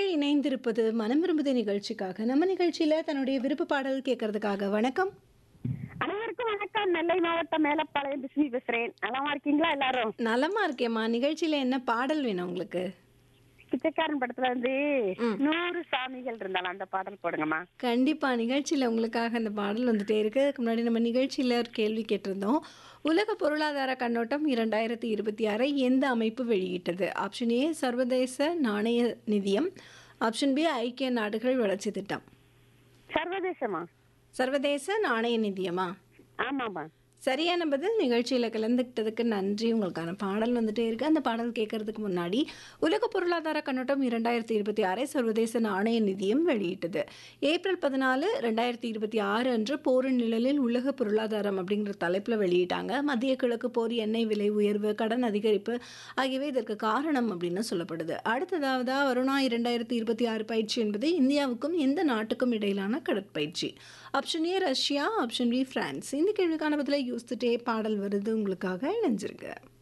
நேர்கள் இணைந்திருப்பது மனம் விரும்புத நிகழ்ச்சிக்காக நம்ம நிகழ்ச்சியில தன்னுடைய விருப்ப பாடல் கேட்கறதுக்காக வணக்கம் அனைவருக்கும் வணக்கம் நெல்லை மாவட்டம் மேலப்பாளையம் பிஸ்மி பேசுறேன் நலமா இருக்கீங்களா எல்லாரும் நலமா இருக்கேம்மா நிகழ்ச்சியில என்ன பாடல் வேணும் உங்களுக்கு பிச்சைக்காரன் படத்துல வந்து நூறு சாமிகள் இருந்தாலும் அந்த பாடல் போடுங்கம்மா கண்டிப்பா நிகழ்ச்சியில உங்களுக்காக அந்த பாடல் வந்துட்டே இருக்கு அதுக்கு முன்னாடி நம்ம நிகழ்ச்சியில ஒரு கேள்வி கேட்டிருந்தோம் உலக பொருளாதார கண்ணோட்டம் இரண்டாயிரத்தி இருபத்தி ஆறை எந்த அமைப்பு வெளியிட்டது ஆப்ஷன் ஏ சர்வதேச நாணய நிதியம் ஆப்ஷன் பி ஐக்கிய நாடுகள் வளர்ச்சி திட்டம் சர்வதேசமா சர்வதேச நாணய நிதியமா ஆமாமா சரியான பதில் நிகழ்ச்சியில் கலந்துக்கிட்டதுக்கு நன்றி உங்களுக்கான பாடல் வந்துட்டே இருக்கு அந்த பாடல் கேட்கறதுக்கு முன்னாடி உலக பொருளாதார கண்ணோட்டம் இரண்டாயிரத்தி இருபத்தி ஆறை சர்வதேச நாணய நிதியம் வெளியிட்டது ஏப்ரல் பதினாலு ரெண்டாயிரத்தி இருபத்தி ஆறு அன்று போரின் நிழலில் உலக பொருளாதாரம் அப்படிங்கிற தலைப்பில் வெளியிட்டாங்க மத்திய கிழக்கு போர் எண்ணெய் விலை உயர்வு கடன் அதிகரிப்பு ஆகியவை இதற்கு காரணம் அப்படின்னு சொல்லப்படுது அடுத்ததாவதா வருணா இரண்டாயிரத்தி இருபத்தி ஆறு பயிற்சி என்பது இந்தியாவுக்கும் எந்த நாட்டுக்கும் இடையிலான கடற்பயிற்சி option A Russia option B France இந்த கேள்விக்கான பதிலை யோசிச்சுட்டே பாடல் வருது உங்களுக்காக இணைஞ்சிருக்கு